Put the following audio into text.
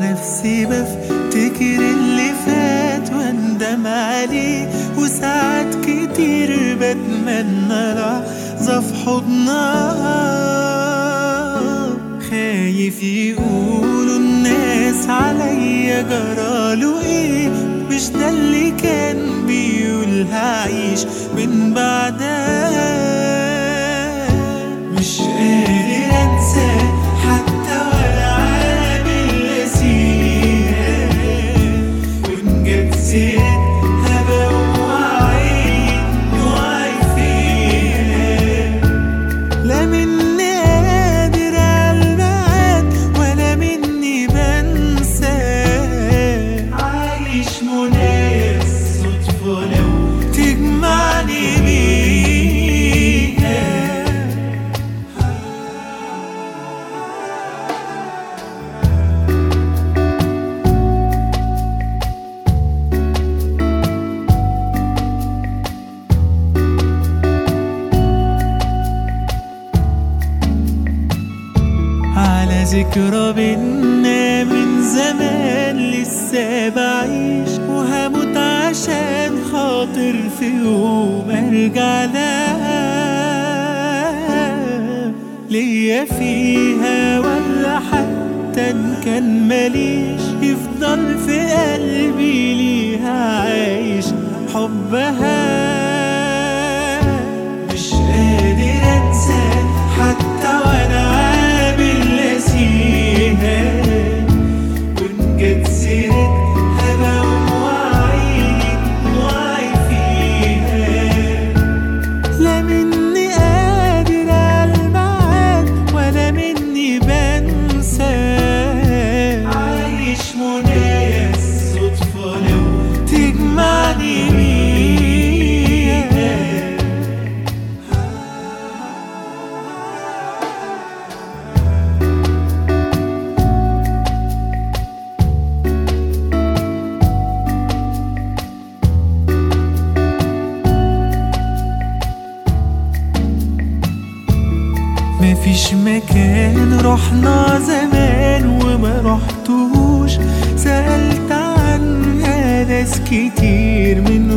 نفسي بفتكر اللي فات واندم عليه وساعات كتير بتمنى لحظة في حضنها خايف يقولوا الناس عليا جراله ايه مش ده اللي كان بيقول هعيش من بعدها مش قادر انسى حتى ولا عامل نسيها وان جت سيرتها بوعي وعي فيها لا مني قادر عالمعاد ولا مني بنسى عايش منايا الصدفة لو تجمعني بيها على ذكرى بينا من زمان لسه بعيش وهموت عشان خاطر في يوم ارجع لها ليا فيها ولا حتى ان كان ماليش يفضل في قلبي ليها عايش حبها مش قادر انسى حتى وانا عامل ناسيها وان جت سيرتها بقوم واعي واعي فيها لا مني قادر عالمعاد ولا مني بنسى عايش منايا الصدفة لو تجمعني بيها مفيش مكان رحنا زمان وما رحتوش سألت عنها ناس كتير من